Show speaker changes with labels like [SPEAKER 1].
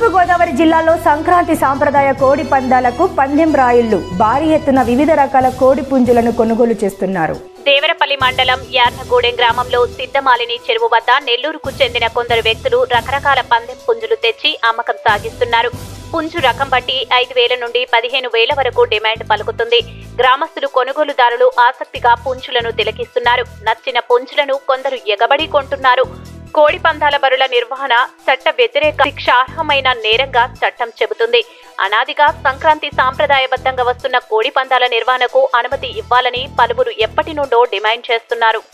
[SPEAKER 1] తూర్పుగోదావరి జిల్లాలో సంక్రాంతి సాంప్రదాయ కోడి పందాలకు పందెం రాయుళ్లు భారీ ఎత్తున వివిధ రకాల కోడి పుంజులను కొనుగోలు చేస్తున్నారు
[SPEAKER 2] దేవరపల్లి మండలం యార్నగూడెం గ్రామంలో సిద్ధమాలిని చెరువు వద్ద నెల్లూరుకు చెందిన కొందరు వ్యక్తులు రకరకాల పందెం పుంజులు తెచ్చి అమ్మకం సాగిస్తున్నారు పుంజు రకం బట్టి ఐదు వేల నుండి పదిహేను వేల వరకు డిమాండ్ పలుకుతుంది గ్రామస్తులు కొనుగోలుదారులు ఆసక్తిగా పుంజులను తిలకిస్తున్నారు నచ్చిన పుంజులను కొందరు ఎగబడి కొంటున్నారు కోడి పందాల బరుల నిర్వహణ చట్ట వ్యతిరేక శిక్షార్హమైన నేరంగా చట్టం చెబుతుంది అనాదిగా సంక్రాంతి సాంప్రదాయబద్ధంగా వస్తున్న కోడి పందాల నిర్వహణకు అనుమతి ఇవ్వాలని పలువురు ఎప్పటి నుండో డిమాండ్ చేస్తున్నారు